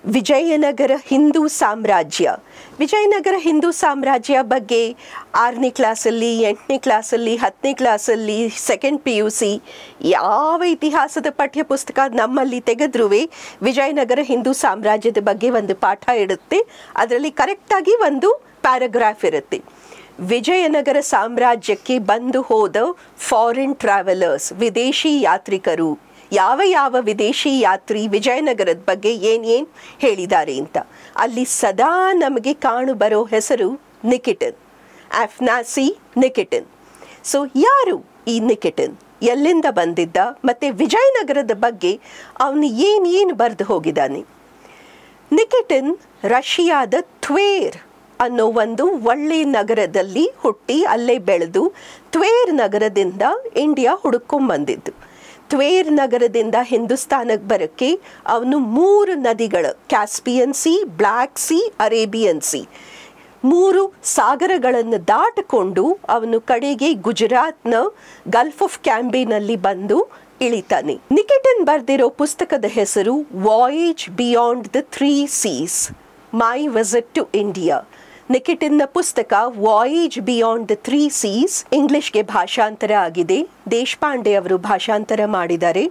ವಿಜಯನಗರ ಹಿಂದೂ ಸಾಮ್ರಾಜ್ಯ ವಿಜಯನಗರ ಹಿಂದೂ ಸಾಮ್ರಾಜ್ಯ ಬಗ್ಗೆ ಆರನೇ ಕ್ಲಾಸಲ್ಲಿ ಎಂಟನೇ ಕ್ಲಾಸಲ್ಲಿ ಹತ್ತನೇ ಕ್ಲಾಸಲ್ಲಿ ಸೆಕೆಂಡ್ ಪಿ ಯು ಸಿ ಯಾವ ಇತಿಹಾಸದ ಪಠ್ಯಪುಸ್ತಕ ನಮ್ಮಲ್ಲಿ ತೆಗೆದ್ರೂ ವಿಜಯನಗರ ಹಿಂದೂ ಸಾಮ್ರಾಜ್ಯದ ಬಗ್ಗೆ ಒಂದು ಪಾಠ ಇರುತ್ತೆ ಅದರಲ್ಲಿ ಕರೆಕ್ಟಾಗಿ ಒಂದು ಪ್ಯಾರಾಗ್ರಾಫ್ ಇರುತ್ತೆ ವಿಜಯನಗರ ಸಾಮ್ರಾಜ್ಯಕ್ಕೆ ಬಂದು ಹೋದ ಫಾರಿನ್ ಟ್ರಾವೆಲರ್ಸ್ ವಿದೇಶಿ ಯಾತ್ರಿಕರು ಯಾವ ಯಾವ ವಿದೇಶಿ ಯಾತ್ರಿ ವಿಜಯನಗರದ ಬಗ್ಗೆ ಏನೇನು ಹೇಳಿದ್ದಾರೆ ಅಂತ ಅಲ್ಲಿ ಸದಾ ನಮಗೆ ಕಾಣು ಬರೋ ಹೆಸರು ನಿಕಿಟನ್ ಆಫ್ನಾಸಿ ನಿಕಿಟನ್ ಸೊ ಯಾರು ಈ ನಿಕಿಟನ್ ಎಲ್ಲಿಂದ ಬಂದಿದ್ದ ಮತ್ತು ವಿಜಯನಗರದ ಬಗ್ಗೆ ಅವನು ಏನು ಏನು ಬರೆದು ಹೋಗಿದ್ದಾನೆ ನಿಕಿಟಿನ್ ರಷ್ಯಾದ ಥ್ವೇರ್ ಅನ್ನೋ ಒಂದು ಒಳ್ಳೆ ನಗರದಲ್ಲಿ ಹುಟ್ಟಿ ಅಲ್ಲೇ ಬೆಳೆದು ಥ್ವೇರ್ ನಗರದಿಂದ ಇಂಡಿಯಾ ಹುಡುಕೊಂಬಂದಿದ್ದು ಥ್ವೇರ್ ನಗರದಿಂದ ಹಿಂದೂಸ್ತಾನಕ್ಕೆ ಬರೋಕ್ಕೆ ಅವನು ಮೂರು ನದಿಗಳ Caspian sea black sea Arabian sea ಮೂರು ಸಾಗರಗಳನ್ನು ದಾಟಿಕೊಂಡು ಅವನು ಕಡೆಗೆ ಗುಜರಾತ್ನ ಗಲ್ಫ್ ಆಫ್ ಕ್ಯಾಂಬಿನಲ್ಲಿ ಬಂದು ಇಳಿತಾನೆ ನಿಕೆಟನ್ ಬರೆದಿರೋ ಪುಸ್ತಕದ ಹೆಸರು voyage beyond the three seas my visit to India ನಿಕೆಟಿನ್ನ ಪುಸ್ತಕ voyage beyond the three seas ಇಂಗ್ಲಿಷ್ಗೆ ಭಾಷಾಂತರ ಆಗಿದೆ ದೇಶಪಾಂಡೆ ಅವರು ಭಾಷಾಂತರ ಮಾಡಿದ್ದಾರೆ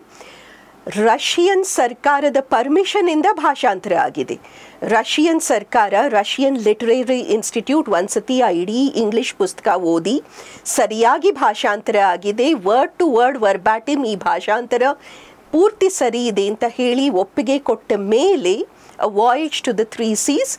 ರಷ್ಯನ್ ಸರ್ಕಾರದ ಪರ್ಮಿಷನಿಂದ ಭಾಷಾಂತರ ಆಗಿದೆ ರಷ್ಯನ್ ಸರ್ಕಾರ ರಷ್ಯನ್ ಲಿಟರೇರಿ ಇನ್ಸ್ಟಿಟ್ಯೂಟ್ ಒಂದ್ಸತಿ ಆ ಇಡೀ ಇಂಗ್ಲಿಷ್ ಪುಸ್ತಕ ಓದಿ ಸರಿಯಾಗಿ ಭಾಷಾಂತರ ಆಗಿದೆ ವರ್ಡ್ ಟು ವರ್ಡ್ ವರ್ಬ್ಯಾಟಿಮ್ ಈ ಭಾಷಾಂತರ ಪೂರ್ತಿ ಸರಿ ಇದೆ ಅಂತ ಹೇಳಿ ಒಪ್ಪಿಗೆ ಕೊಟ್ಟ ಮೇಲೆ voyage to the three seas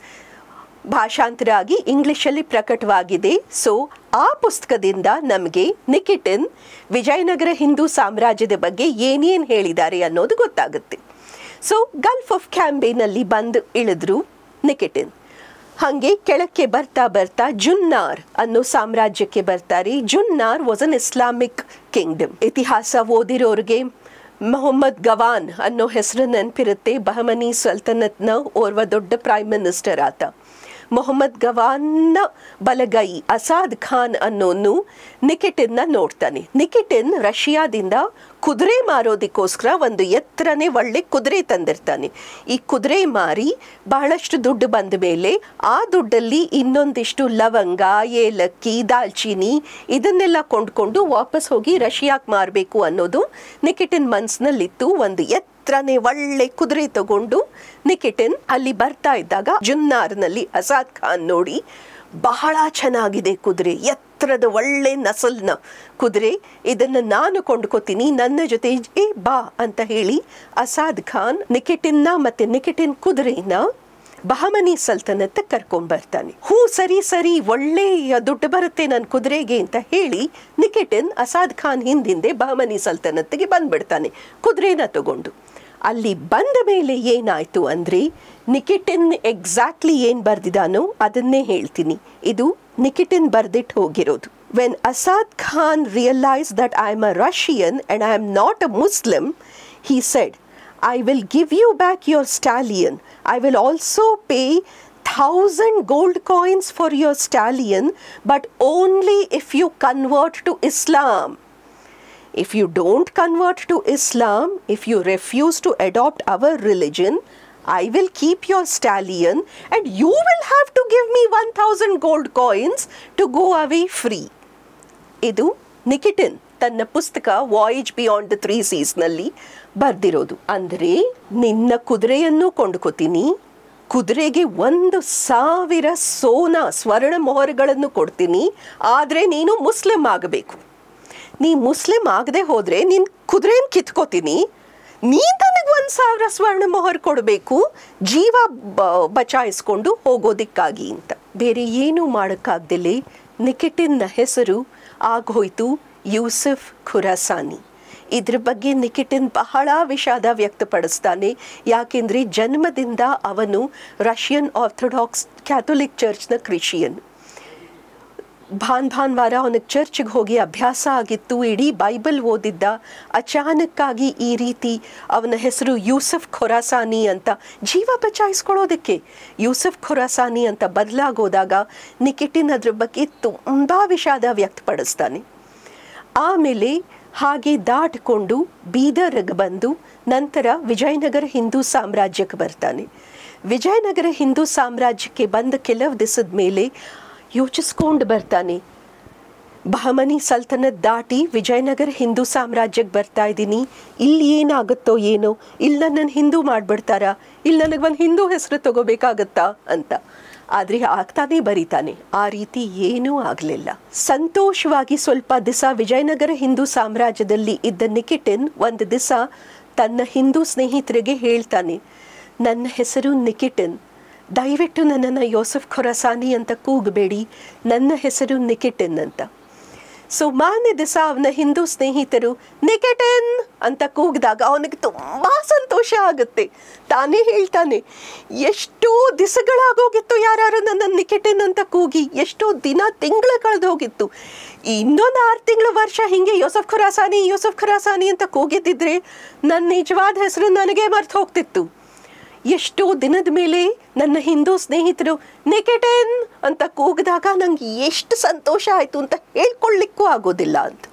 ಭಾಷಾಂತರ ಆಗಿ ಇಂಗ್ಲಿಷಲ್ಲಿ ಪ್ರಕಟವಾಗಿದೆ ಸೊ ಆ ಪುಸ್ತಕದಿಂದ ನಮಗೆ ನಿಕಿಟಿನ್ ವಿಜಯನಗರ ಹಿಂದೂ ಸಾಮ್ರಾಜ್ಯದ ಬಗ್ಗೆ ಏನೇನು ಹೇಳಿದ್ದಾರೆ ಅನ್ನೋದು ಗೊತ್ತಾಗುತ್ತೆ ಸೊ ಗಲ್ಫ್ ಆಫ್ ಕ್ಯಾಂಬೇನಲ್ಲಿ ಬಂದು ಇಳಿದ್ರು ನಿಕಿಟಿನ್ ಹಾಗೆ ಕೆಳಕ್ಕೆ ಬರ್ತಾ ಬರ್ತಾ ಜುನ್ನಾರ್ ಅನ್ನೋ ಸಾಮ್ರಾಜ್ಯಕ್ಕೆ ಬರ್ತಾರೆ Junnar was an Islamic kingdom ಇತಿಹಾಸ ಓದಿರೋರಿಗೆ ಮೊಹಮ್ಮದ್ ಗವಾನ್ ಅನ್ನೋ ಹೆಸರು ನೆನಪಿರುತ್ತೆ ಬಹಮನಿ ಸಲ್ತನತ್ನ ಓರ್ವ ದೊಡ್ಡ ಪ್ರೈಮ್ ಮಿನಿಸ್ಟರ್ ಆತ ಮೊಹಮ್ಮದ್ ಗವಾನ್ನ ಬಲಗೈ ಅಸಾದ್ ಖಾನ್ ಅನ್ನೋನು ನಿಕೆಟಿನ್ನ ನೋಡ್ತಾನೆ ನಿಕೆಟಿನ್ ರಷ್ಯಾದಿಂದ ಕುದುರೆ ಮಾರೋದಕ್ಕೋಸ್ಕರ ಒಂದು ಎತ್ತರನೇ ಒಳ್ಳೆ ಕುದುರೆ ತಂದಿರ್ತಾನೆ ಈ ಕುದುರೆ ಮಾರಿ ಬಹಳಷ್ಟು ದುಡ್ಡು ಬಂದ ಮೇಲೆ ಆ ದುಡ್ಡಲ್ಲಿ ಇನ್ನೊಂದಿಷ್ಟು ಲವಂಗ ಏಲಕ್ಕಿ ದಾಲ್ಚಿನಿ ಇದನ್ನೆಲ್ಲ ಕೊಂಡ್ಕೊಂಡು ವಾಪಸ್ ಹೋಗಿ ರಷ್ಯಾಕ್ಕೆ ಮಾರಬೇಕು ಅನ್ನೋದು ನಿಕೆಟಿನ್ ಮನ್ಸ್ನಲ್ಲಿತ್ತು ಒಂದು ಎತ್ತರನೇ ಒಳ್ಳೆ ಕುದುರೆ ತಗೊಂಡು ನಿಕೆಟಿನ್ ಅಲ್ಲಿ ಬರ್ತಾ ಇದ್ದಾಗ ಜುನ್ನಾರ್ನಲ್ಲಿ ಅಸಾದ್ ಖಾನ್ ನೋಡಿ ಬಹಳ ಚೆನ್ನಾಗಿದೆ ಕುದುರೆ ಎತ್ತರದ ಒಳ್ಳೆ ನಸಲ್ನ ಕುದುರೆ ಇದನ್ನು ನಾನು ಕೊಂಡ್ಕೋತೀನಿ ನನ್ನ ಜೊತೆ ಏ ಬಾ ಅಂತ ಹೇಳಿ ಅಸಾದ್ ಖಾನ್ ನಿಕೆಟಿನ್ನ ಮತ್ತೆ ನಿಕೆಟಿನ್ ಕುದುರೆನ ಬಹಮನಿ ಸಲ್ತನತ್ ಕರ್ಕೊಂಡ್ಬರ್ತಾನೆ ಹೂ ಸರಿ ಸರಿ ಒಳ್ಳೆ ದುಡ್ಡು ಬರುತ್ತೆ ನನ್ನ ಕುದುರೆಗೆ ಅಂತ ಹೇಳಿ ನಿಕೆಟಿನ್ ಅಸಾದ್ ಖಾನ್ ಹಿಂದಿಂದೆ ಬಹಮನಿ ಸಲ್ತನತ್ಗೆ ಬಂದ್ಬಿಡ್ತಾನೆ ಕುದುರೆನ ತಗೊಂಡು ಅಲ್ಲಿ ಬಂದ ಮೇಲೆ ಏನಾಯ್ತು ಅಂದರೆ ನಿಕಿಟಿನ್ ಎಕ್ಸಾಕ್ಟ್ಲಿ ಏನು ಬರ್ದಿದಾನೋ ಅದನ್ನೇ ಹೇಳ್ತೀನಿ ಇದು ನಿಕಿಟಿನ್ ಬರ್ದಿಟ್ಟು ಹೋಗಿರೋದು when Asad Khan realise that I am a Russian and I am not a Muslim he said I will give you back your stallion. I will also pay thousand gold coins for your stallion, but only if you convert to Islam. If you don't convert to Islam, if you refuse to adopt our religion, I will keep your stallion and you will have to give me 1000 gold coins to go away free. ಇದು Nikitin ತನ್ನ ಪುಸ್ತಕ voyage beyond the three ಸೀಸ್ನಲ್ಲಿ ಬರ್ದಿರೋದು ಅಂದರೆ ನಿನ್ನ ಕುದುರೆಯನ್ನು ಕೊಂಡ್ಕೋತೀನಿ ಕುದುರೆಗೆ ಒಂದು ಸಾವಿರ ಸೋನ ಸ್ವರ್ಣ ಮೊಹರುಗಳನ್ನು ಕೊಡ್ತೀನಿ ಆದರೆ ನೀನು ಮುಸ್ಲಿಂ ಆಗಬೇಕು ನೀ ಮುಸ್ಲಿಂ ಆಗದೆ ಹೋದರೆ ನಿನ್ನ ಕುದುರೆನ ಕಿತ್ಕೋತೀನಿ ನೀ ನನಗೆ ಒಂದು ಸಾವಿರ ಸ್ವರ್ಣ ಮೊಹರ್ ಕೊಡಬೇಕು ಜೀವ ಬ ಬಚಾಯಿಸ್ಕೊಂಡು ಹೋಗೋದಿಕ್ಕಾಗಿ ಅಂತ ಬೇರೆ ಏನೂ ಮಾಡೋಕ್ಕಾಗ್ದಲೇ ನಿಕಿಟಿನ್ನ ಹೆಸರು ಆಗೋಯ್ತು ಯೂಸುಫ್ ಖುರಾಸಾನಿ ಇದ್ರ ಬಗ್ಗೆ ನಿಕಿಟಿನ್ ಬಹಳ ವಿಷಾದ ವ್ಯಕ್ತಪಡಿಸ್ತಾನೆ ಯಾಕೆಂದರೆ ಜನ್ಮದಿಂದ ಅವನು ರಷ್ಯನ್ ಆರ್ಥೋಡಾಕ್ಸ್ ಕ್ಯಾಥೋಲಿಕ್ ಚರ್ಚ್ನ ಕ್ರಿಶ್ಚಿಯನ್ ಭಾನ್ ಭಾನುವಾರ ಅವನಿಗೆ ಚರ್ಚ್ಗೆ ಹೋಗಿ ಅಭ್ಯಾಸ ಆಗಿತ್ತು ಇಡೀ ಬೈಬಲ್ ಓದಿದ್ದ ಅಚಾನಕ್ಕಾಗಿ ಈ ರೀತಿ ಅವನ ಹೆಸರು ಯೂಸಫ್ ಖೊರಾಸಾನಿ ಅಂತ ಜೀವ ಬಚಾಯಿಸ್ಕೊಳ್ಳೋದಕ್ಕೆ ಯೂಸಫ್ ಖೊರಾಸಾನಿ ಅಂತ ಬದಲಾಗೋದಾಗ ನಿಕಿಟಿನ್ ಅದ್ರ ಬಗ್ಗೆ ತುಂಬ ವಿಷಾದ ವ್ಯಕ್ತಪಡಿಸ್ತಾನೆ ಆಮೇಲೆ ಹಾಗೆ ದಾಟಿಕೊಂಡು ಬೀದರ್ಗೆ ಬಂದು ನಂತರ ವಿಜಯನಗರ ಹಿಂದೂ ಸಾಮ್ರಾಜ್ಯಕ್ಕೆ ಬರ್ತಾನೆ ವಿಜಯನಗರ ಹಿಂದೂ ಸಾಮ್ರಾಜ್ಯಕ್ಕೆ ಬಂದ ಕೆಲವು ದಿವಸದ ಮೇಲೆ ಯೋಚಿಸ್ಕೊಂಡು ಬರ್ತಾನೆ ಬಹಮನಿ ಸಲ್ತನತ್ ದಾಟಿ ವಿಜಯನಗರ ಹಿಂದೂ ಸಾಮ್ರಾಜ್ಯಕ್ಕೆ ಬರ್ತಾ ಇದ್ದೀನಿ ಇಲ್ಲಿ ಏನಾಗುತ್ತೋ ಏನೋ ಇಲ್ಲಿ ನನ್ನನ್ನು ಹಿಂದೂ ಮಾಡಿಬಿಡ್ತಾರಾ ಇಲ್ಲಿ ನನಗೆ ಒಂದು ಹಿಂದೂ ಹೆಸರು ತಗೋಬೇಕಾಗತ್ತಾ ಅಂತ ಆದರೆ ಆಗ್ತಾನೆ ಬರೀತಾನೆ ಆ ರೀತಿ ಏನೂ ಆಗಲಿಲ್ಲ ಸಂತೋಷವಾಗಿ ಸ್ವಲ್ಪ ದಿವಸ ವಿಜಯನಗರ ಹಿಂದೂ ಸಾಮ್ರಾಜ್ಯದಲ್ಲಿ ಇದ್ದ ನಿಕಿಟಿನ್ ಒಂದು ದಿವಸ ತನ್ನ ಹಿಂದೂ ಸ್ನೇಹಿತರಿಗೆ ಹೇಳ್ತಾನೆ ನನ್ನ ಹೆಸರು ನಿಕಿಟಿನ್ ದಯವಿಟ್ಟು ನನ್ನನ್ನು ಯೋಸಫ್ ಖೊರಸಾನಿ ಅಂತ ಕೂಗಬೇಡಿ ನನ್ನ ಹೆಸರು ನಿಕಿಟಿನ್ ಅಂತ ಸೊ ಮಾನ್ಯ ದಿವಸ ಅವನ ಹಿಂದೂ ಸ್ನೇಹಿತರು ನಿಕೆಟನ್ ಅಂತ ಕೂಗಿದಾಗ ಅವನಿಗೆ ತುಂಬ ಸಂತೋಷ ಆಗುತ್ತೆ ತಾನೇ ಹೇಳ್ತಾನೆ ಎಷ್ಟೋ ದಿವಸಗಳಾಗೋಗಿತ್ತು ಯಾರು ನನ್ನ ನಿಕೆಟನ್ ಅಂತ ಕೂಗಿ ಎಷ್ಟೋ ದಿನ ತಿಂಗಳು ಕಳೆದು ಹೋಗಿತ್ತು ಇನ್ನೊಂದು ಆರು ತಿಂಗಳು ವರ್ಷ ಹಿಂಗೆ ಯೋಸಫ್ ಖುರಾಸಾನಿ ಯೋಸಫ್ ಖುರಾಸಾನಿ ಅಂತ ಕೂಗಿದ್ದಿದ್ರೆ ನನ್ನ ನಿಜವಾದ ಹೆಸರು ನನಗೆ ಮರ್ತು ಹೋಗ್ತಿತ್ತು ಎಷ್ಟೋ ದಿನದ ಮೇಲೆ ನನ್ನ ಹಿಂದೂ ಸ್ನೇಹಿತರು ನೆಕೆಟನ್ ಅಂತ ಕೂಗಿದಾಗ ನಂಗೆ ಎಷ್ಟು ಸಂತೋಷ ಆಯಿತು ಅಂತ ಹೇಳ್ಕೊಳ್ಳಿಕ್ಕೂ ಆಗೋದಿಲ್ಲ ಅಂತ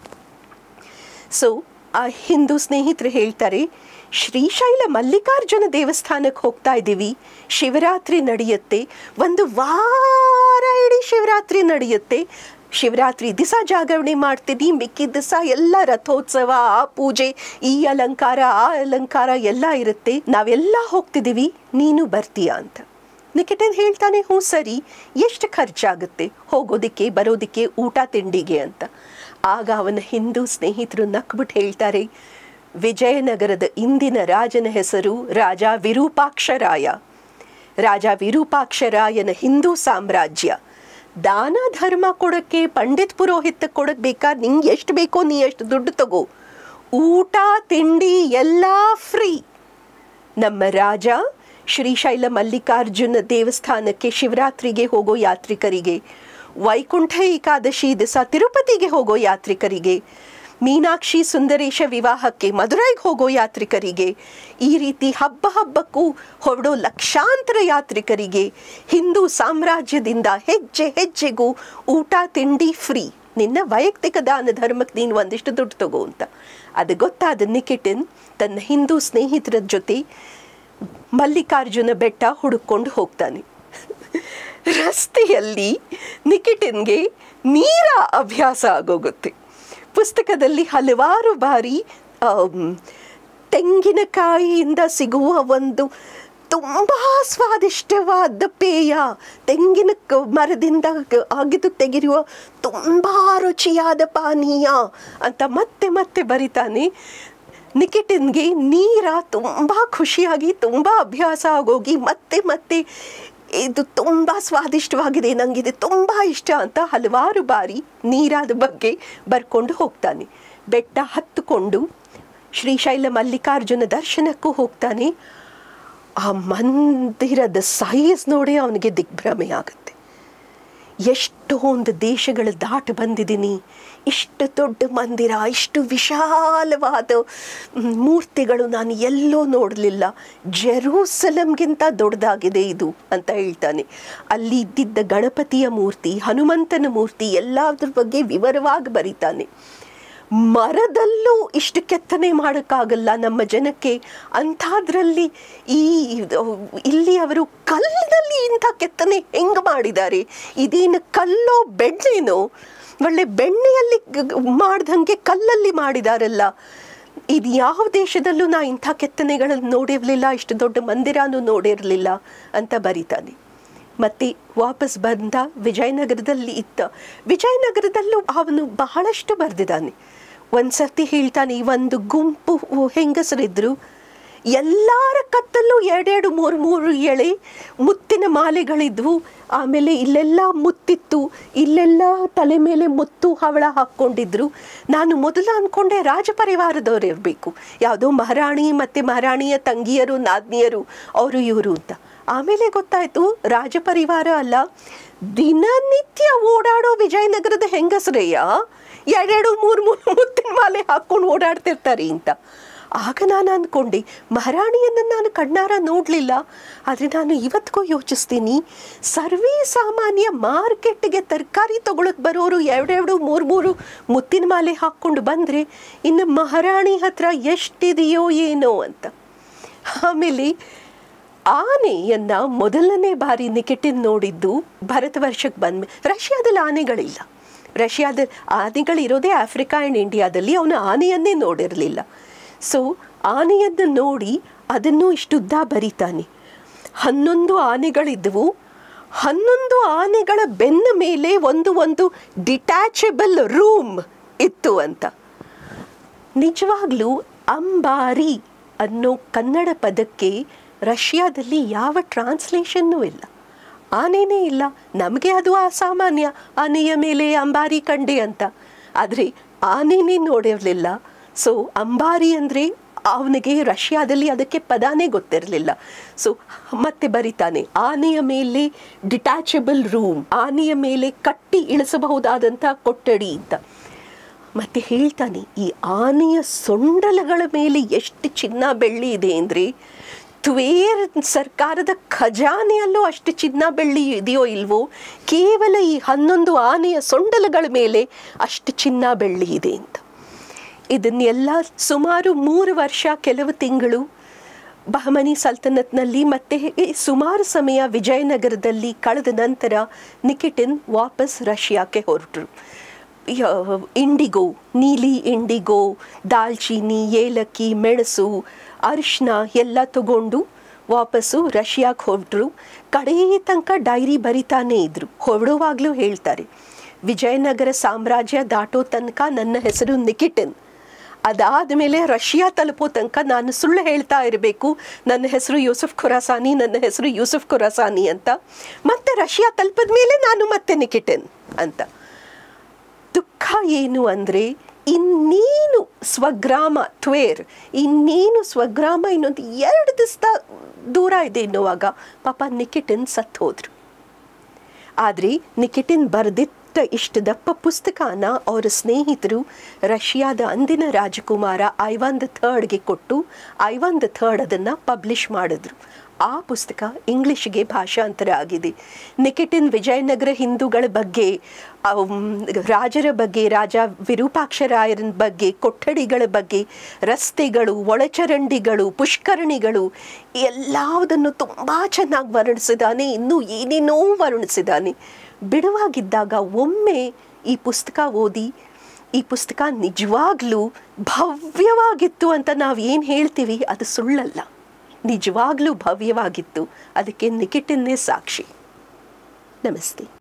ಸೊ ಆ ಹಿಂದೂ ಸ್ನೇಹಿತರು ಹೇಳ್ತಾರೆ ಶ್ರೀಶೈಲ ಮಲ್ಲಿಕಾರ್ಜುನ ದೇವಸ್ಥಾನಕ್ಕೆ ಹೋಗ್ತಾ ಇದ್ದೀವಿ ಶಿವರಾತ್ರಿ ನಡೆಯುತ್ತೆ ಒಂದು ವಾರ ಇಡೀ ಶಿವರಾತ್ರಿ ನಡೆಯುತ್ತೆ ಶಿವರಾತ್ರಿ ದಿವಸ ಜಾಗರಣೆ ಮಾಡ್ತೀನಿ ಮಿಕ್ಕಿದ ದಿವಸ ಎಲ್ಲ ರಥೋತ್ಸವ ಆ ಪೂಜೆ ಈ ಅಲಂಕಾರ ಆ ಅಲಂಕಾರ ಎಲ್ಲ ಇರುತ್ತೆ ನಾವೆಲ್ಲ ಹೋಗ್ತಿದ್ದೀವಿ ನೀನು ಬರ್ತೀಯಾ ಅಂತ ನಿಕೆಟನ್ ಹೇಳ್ತಾನೆ ಹ್ಞೂ ಸರಿ ಎಷ್ಟು ಖರ್ಚಾಗುತ್ತೆ ಹೋಗೋದಕ್ಕೆ ಬರೋದಕ್ಕೆ ಊಟ ತಿಂಡಿಗೆ ಅಂತ ಆಗ ಅವನ ಹಿಂದೂ ಸ್ನೇಹಿತರು ನಕ್ಬಿಟ್ಟು ಹೇಳ್ತಾರೆ ವಿಜಯನಗರದ ಇಂದಿನ ರಾಜನ ಹೆಸರು ರಾಜ ವಿರೂಪಾಕ್ಷರಾಯ ರಾಜ ವಿರೂಪಾಕ್ಷರಾಯನ ಹಿಂದೂ ಸಾಮ್ರಾಜ್ಯ ದಾನ ಧರ್ಮ ಕೊಡೋಕ್ಕೆ ಪಂಡಿತ್ ಪುರೋಹಿತ ಕೊಡಕ್ಕೆ ಬೇಕಾ ನಿಂಗೆ ಎಷ್ಟು ಬೇಕೋ ನೀ ಎಷ್ಟು ದುಡ್ಡು ತಗೋ ಊಟ ತಿಂಡಿ ಎಲ್ಲ ಫ್ರೀ ನಮ್ಮ ರಾಜ ಶ್ರೀಶೈಲ ಮಲ್ಲಿಕಾರ್ಜುನ ದೇವಸ್ಥಾನಕ್ಕೆ ಶಿವರಾತ್ರಿಗೆ ಹೋಗೋ ಯಾತ್ರಿಕರಿಗೆ ವೈಕುಂಠ ಏಕಾದಶಿ ದಿವಸ ತಿರುಪತಿಗೆ ಹೋಗೋ ಯಾತ್ರಿಕರಿಗೆ ಮೀನಾಕ್ಷಿ ಸುಂದರೇಶ ವಿವಾಹಕ್ಕೆ ಮಧುರೈಗೆ ಹೋಗೋ ಯಾತ್ರಿಕರಿಗೆ ಈ ರೀತಿ ಹಬ್ಬ ಹಬ್ಬಕ್ಕೂ ಹೊರಡೋ ಲಕ್ಷಾಂತರ ಯಾತ್ರಿಕರಿಗೆ ಹಿಂದೂ ಸಾಮ್ರಾಜ್ಯದಿಂದ ಹೆಜ್ಜೆ ಹೆಜ್ಜೆಗೂ ಊಟ ತಿಂಡಿ ಫ್ರೀ ನಿನ್ನ ವೈಯಕ್ತಿಕ ದಾನ ಧರ್ಮಕ್ಕೆ ನೀನು ಒಂದಿಷ್ಟು ದುಡ್ಡು ತಗೋ ಅಂತ ಅದು ಗೊತ್ತಾದ ನಿಕಿಟಿನ್ ತನ್ನ ಹಿಂದೂ ಸ್ನೇಹಿತರ ಜೊತೆ ಮಲ್ಲಿಕಾರ್ಜುನ ಬೆಟ್ಟ ಹುಡುಕೊಂಡು ಹೋಗ್ತಾನೆ ರಸ್ತೆಯಲ್ಲಿ ನಿಕಿಟಿನ್ಗೆ ನೀರ ಅಭ್ಯಾಸ ಆಗೋಗುತ್ತೆ ಪುಸ್ತಕದಲ್ಲಿ ಹಲವಾರು ಬಾರಿ ಆಮ್, ತೆಂಗಿನಕಾಯಿಯಿಂದ ಸಿಗುವ ಒಂದು ತುಂಬ ಸ್ವಾದಿಷ್ಟವಾದ ಪೇಯ ತೆಂಗಿನ ಕ- ಮರದಿಂದ ಗ- ಅಗೆದು ತೆಗೆಯುವ ತುಂಬ ರುಚಿಯಾದ ಪಾನೀಯ ಅಂತ ಮತ್ತೆ ಮತ್ತೆ ಬರಿತಾನೆ ನಿಕಿಟಿನ್ಗೆ ನೀರ ತುಂಬ ಖುಷಿಯಾಗಿ ತುಂಬ ಅಭ್ಯಾಸ ಆಗೋಗಿ ಮತ್ತೆ ಮತ್ತೆ ಇದು ತುಂಬ ಸ್ವಾದಿಷ್ಟವಾಗಿದೆ ನನಗಿದೆ ತುಂಬ ಇಷ್ಟ ಅಂತ ಹಲವಾರು ಬಾರಿ ನೀರಾದ ಬಗ್ಗೆ ಬರ್ಕೊಂಡು ಹೋಗ್ತಾನೆ ಬೆಟ್ಟ ಹತ್ತುಕೊಂಡು ಶ್ರೀಶೈಲ ಮಲ್ಲಿಕಾರ್ಜುನ ದರ್ಶನಕ್ಕೂ ಹೋಗ್ತಾನೆ ಆ ಮಂದಿರದ ಸೈಜ್ ನೋಡಿ ಅವನಿಗೆ ದಿಗ್ಭ್ರಮೆ ಆಗುತ್ತೆ ಎಷ್ಟೊಂದು ದೇಶಗಳ ದಾಟ ಬಂದಿದ್ದೀನಿ ಇಷ್ಟು ದೊಡ್ಡ ಮಂದಿರ ಇಷ್ಟು ವಿಶಾಲವಾದ ಮ್, ಮೂರ್ತಿಗಳು ನಾನು ಎಲ್ಲೋ ನೋಡಲಿಲ್ಲ ಜೆರೂಸಲಂಗಿಂತ ದೊಡ್ಡದಾಗಿದೆ ಇದು ಅಂತ ಹೇಳ್ತಾನೆ ಅಲ್ಲಿ ಇದ್ದಿದ್ದ ಗಣಪತಿಯ ಮೂರ್ತಿ ಹನುಮಂತನ ಮೂರ್ತಿ ಎಲ್ಲದ್ರ ಬಗ್ಗೆ ವಿವರವಾಗಿ ಬರೀತಾನೆ ಮರದಲ್ಲೂ ಇಷ್ಟು ಕೆತ್ತನೆ ಮಾಡೋಕ್ಕಾಗಲ್ಲ ನಮ್ಮ ಜನಕ್ಕೆ ಅಂಥದ್ರಲ್ಲಿ ಈ ಇಲ್ಲಿ ಅವರು ಕಲ್ಲಿನಲ್ಲಿ ಇಂಥ ಕೆತ್ತನೆ ಹೆಂಗೆ ಮಾಡಿದ್ದಾರೆ ಇದೇನು ಕಲ್ಲೋ ಬೆಣ್ಣೆನೋ ಒಳ್ಳೆ ಬೆಣ್ಣೆಯಲ್ಲಿ ಮಾಡ್ದಂಗೆ ಕಲ್ಲಲ್ಲಿ ಮಾಡಿದಾರಲ್ಲ ಇದು ಯಾವ ದೇಶದಲ್ಲೂ ನಾ ಇಂಥ ಕೆತ್ತನೆಗಳನ್ನು ನೋಡಿರಲಿಲ್ಲ ಇಷ್ಟು ದೊಡ್ಡ ಮಂದಿರನೂ ನೋಡಿರಲಿಲ್ಲ ಅಂತ ಬರೀತಾನೆ ಮತ್ತೆ ವಾಪಸ್ ಬಂದ ವಿಜಯನಗರದಲ್ಲಿ ಇದ್ದ ವಿಜಯನಗರದಲ್ಲೂ ಅವನು ಬಹಳಷ್ಟು ಬರೆದಿದ್ದಾನೆ ಒಂದ್ಸರ್ತಿ ಹೇಳ್ತಾನೆ ಒಂದು ಗುಂಪು ಹೆಂಗಸರಿದ್ರು ಎಲ್ಲರ ಕತ್ತಲ್ಲೂ ಎರಡೆರಡು ಮೂರು ಮೂರು ಎಳೆ ಮುತ್ತಿನ ಮಾಲೆಗಳಿದ್ವು ಆಮೇಲೆ ಇಲ್ಲೆಲ್ಲ ಮುತ್ತಿತ್ತು ಇಲ್ಲೆಲ್ಲ ತಲೆ ಮೇಲೆ ಮುತ್ತು ಹವಳ ಹಾಕ್ಕೊಂಡಿದ್ರು ನಾನು ಮೊದಲು ಅಂದ್ಕೊಂಡೆ ರಾಜಪರಿವಾರದವ್ರು ಇರಬೇಕು ಯಾವುದೋ ಮಹಾರಾಣಿ ಮತ್ತು ಮಹಾರಾಣಿಯ ತಂಗಿಯರು ನಾದ್ನಿಯರು ಅವರು ಇವರು ಅಂತ ಆಮೇಲೆ ಗೊತ್ತಾಯ್ತು ರಾಜಪರಿವಾರ ಅಲ್ಲ ದಿನನಿತ್ಯ ಓಡಾಡೋ ವಿಜಯನಗರದ ಹೆಂಗಸರಯ್ಯ ಎರಡೆರಡು ಮೂರು ಮೂರು ಮುತ್ತಿನ ಮಾಲೆ ಹಾಕ್ಕೊಂಡು ಓಡಾಡ್ತಿರ್ತಾರೆ ಅಂತ ಆಗ ನಾನು ಅಂದ್ಕೊಂಡೆ ಮಹಾರಾಣಿಯನ್ನು ನಾನು ಕಣ್ಣಾರ ನೋಡಲಿಲ್ಲ ಆದರೆ ನಾನು ಇವತ್ತಿಗೂ ಯೋಚಿಸ್ತೀನಿ ಸರ್ವೇ ಸಾಮಾನ್ಯ ಮಾರ್ಕೆಟ್ಗೆ ತರಕಾರಿ ತೊಗೊಳಕ್ಕೆ ಬರೋರು ಎರಡೆರಡು ಮೂರು ಮೂರು ಮುತ್ತಿನ ಮಾಲೆ ಹಾಕ್ಕೊಂಡು ಬಂದರೆ ಇನ್ನು ಮಹಾರಾಣಿ ಹತ್ರ ಎಷ್ಟಿದೆಯೋ ಏನೋ ಅಂತ ಆಮೇಲೆ ಆನೆಯನ್ನ ಮೊದಲನೇ ಬಾರಿ ನಿಕೆಟಿನ್ ನೋಡಿದ್ದು ಭಾರತ ವರ್ಷಕ್ಕೆ ಬಂದ ರಷ್ಯಾದಲ್ಲಿ ಆನೆಗಳಿಲ್ಲ ರಷ್ಯಾದ ಆನೆಗಳಿರೋದೇ ಆಫ್ರಿಕಾ ಆ್ಯಂಡ್ ಇಂಡಿಯಾದಲ್ಲಿ ಅವನು ಆನೆಯನ್ನೇ ನೋಡಿರಲಿಲ್ಲ ಸೊ ಆನೆಯನ್ನು ನೋಡಿ ಅದನ್ನು ಇಷ್ಟುದ್ದ ಬರಿತಾನೆ ಹನ್ನೊಂದು ಆನೆಗಳಿದ್ದವು ಹನ್ನೊಂದು ಆನೆಗಳ ಬೆನ್ನ ಮೇಲೆ ಒಂದು ಒಂದು ಡಿಟ್ಯಾಚಬಲ್ ರೂಮ್ ಇತ್ತು ಅಂತ ನಿಜವಾಗ್ಲೂ ಅಂಬಾರಿ ಅನ್ನೋ ಕನ್ನಡ ಪದಕ್ಕೆ ರಷ್ಯಾದಲ್ಲಿ ಯಾವ ಟ್ರಾನ್ಸ್ಲೇಷನ್ನೂ ಇಲ್ಲ ಆನೆನೇ ಇಲ್ಲ ನಮಗೆ ಅದು ಅಸಾಮಾನ್ಯ ಆನೆಯ ಮೇಲೆ ಅಂಬಾರಿ ಕಂಡೆ ಅಂತ ಆದರೆ ಆನೆನೇ ನೋಡಿರಲಿಲ್ಲ ಸೊ ಅಂಬಾರಿ ಅಂದರೆ ಅವನಿಗೆ ರಷ್ಯಾದಲ್ಲಿ ಅದಕ್ಕೆ ಪದಾನೇ ಗೊತ್ತಿರಲಿಲ್ಲ ಸೊ ಮತ್ತೆ ಬರಿತಾನೆ ಆನೆಯ ಮೇಲೆ ಡಿಟ್ಯಾಚಬಲ್ ರೂಮ್ ಆನೆಯ ಮೇಲೆ ಕಟ್ಟಿ ಇಳಿಸಬಹುದಾದಂಥ ಕೊಠಡಿ ಅಂತ ಮತ್ತೆ ಹೇಳ್ತಾನೆ ಈ ಆನೆಯ ಸೊಂಡಲಗಳ ಮೇಲೆ ಎಷ್ಟು ಚಿನ್ನ ಬೆಳ್ಳಿ ಇದೆ ಅಂದರೆ ತ್ವೇರ್ ಸರ್ಕಾರದ ಖಜಾನೆಯಲ್ಲೂ ಅಷ್ಟು ಚಿನ್ನ ಬೆಳ್ಳಿ ಇದೆಯೋ ಇಲ್ವೋ ಕೇವಲ ಈ ಹನ್ನೊಂದು ಆನೆಯ ಸೊಂಡಲಗಳ ಮೇಲೆ ಅಷ್ಟು ಚಿನ್ನ ಬೆಳ್ಳಿ ಇದೆ ಅಂತ ಇದನ್ನೆಲ್ಲ ಸುಮಾರು ಮೂರು ವರ್ಷ ಕೆಲವು ತಿಂಗಳು ಬಹಮನಿ ಸಲ್ತನತ್ನಲ್ಲಿ ಮತ್ತೆ ಸುಮಾರು ಸಮಯ ವಿಜಯನಗರದಲ್ಲಿ ಕಳೆದ ನಂತರ ನಿಕಿಟಿನ್ ವಾಪಸ್ ರಷ್ಯಾಕ್ಕೆ ಹೊರಟರು ಇಂಡಿಗೋ ನೀಲಿ ಇಂಡಿಗೋ ದಾಲ್ಚೀನಿ ಏಲಕ್ಕಿ ಮೆಣಸು ಅರಿಶಿನ ಎಲ್ಲ ತಗೊಂಡು ವಾಪಸ್ಸು ರಷ್ಯಾಕ್ಕೆ ಹೊರಟರು ಕಡೇ ತನಕ ಡೈರಿ ಬರಿತಾನೇ ಇದ್ರು ಹೊರಡುವಾಗಲೂ ಹೇಳ್ತಾರೆ ವಿಜಯನಗರ ಸಾಮ್ರಾಜ್ಯ ದಾಟೋ ತನಕ ನನ್ನ ಹೆಸರು ನಿಕಿಟಿನ್ ಅದಾದ ಮೇಲೆ ರಷ್ಯಾ ತಲುಪೋ ತನಕ ನಾನು ಸುಳ್ಳು ಹೇಳ್ತಾ ಇರಬೇಕು ನನ್ನ ಹೆಸರು ಯೂಸುಫ್ ಖುರಾಸಾನಿ ನನ್ನ ಹೆಸರು ಯೂಸುಫ್ ಖುರಾಸಾನಿ ಅಂತ ಮತ್ತೆ ರಷ್ಯಾ ತಲುಪಿದ ಮೇಲೆ ನಾನು ಮತ್ತೆ ನಿಕಿಟಿನ್ ಅಂತ ದುಃಖ ಏನು ಅಂದರೆ ಇನ್ನೇನು ಸ್ವಗ್ರಾಮ ಟ್ವೇರ್ ಇನ್ನೇನು ಸ್ವಗ್ರಾಮ ಇನ್ನೊಂದು ಎರಡು ದಿವಸ ದೂರ ಇದೆ ಎನ್ನುವಾಗ ಪಾಪ ನಿಕಿಟಿನ್ ಸತ್ತು ಹೋದ್ರು ಆದರೆ ನಿಕಿಟಿನ್ ಬರೆದಿಟ್ಟ ಇಷ್ಟು ದಪ್ಪ ಪುಸ್ತಕನ ಅವರ ಸ್ನೇಹಿತರು ರಷ್ಯಾದ ಅಂದಿನ ರಾಜಕುಮಾರ ಐವಾನ್ ದ ಥರ್ಡ್ಗೆ ಕೊಟ್ಟು ಐವಾನ್ ದ ಥರ್ಡ್ ಅದನ್ನು ಪಬ್ಲಿಷ್ ಮಾಡಿದ್ರು ಆ ಪುಸ್ತಕ ಇಂಗ್ಲಿಷ್ಗೆ ಭಾಷಾಂತರ ಆಗಿದೆ ನಿಕಿಟಿನ್ ವಿಜಯನಗರ ಹಿಂದೂಗಳ ಬಗ್ಗೆ ರಾಜರ ಬಗ್ಗೆ ರಾಜ ವಿರೂಪಾಕ್ಷರಾಯರನ ಬಗ್ಗೆ ಕೊಠಡಿಗಳ ಬಗ್ಗೆ ರಸ್ತೆಗಳು ಒಳಚರಂಡಿಗಳು ಪುಷ್ಕರಣಿಗಳು ಎಲ್ಲವುದನ್ನು ತುಂಬ ಚೆನ್ನಾಗಿ ವರ್ಣಿಸಿದ್ದಾನೆ ಇನ್ನೂ ಏನೇನೋ ವರ್ಣಿಸಿದ್ದಾನೆ ಬಿಡುವಾಗಿದ್ದಾಗ ಒಮ್ಮೆ ಈ ಪುಸ್ತಕ ಓದಿ ಈ ಪುಸ್ತಕ ನಿಜವಾಗ್ಲೂ ಭವ್ಯವಾಗಿತ್ತು ಅಂತ ನಾವು ಏನು ಹೇಳ್ತೀವಿ ಅದು ಸುಳ್ಳಲ್ಲ ನಿಜವಾಗ್ಲೂ ಭವ್ಯವಾಗಿತ್ತು ಅದಕ್ಕೆ ನಿಕಿಟಿನ್ನೇ ಸಾಕ್ಷಿ ನಮಸ್ತೆ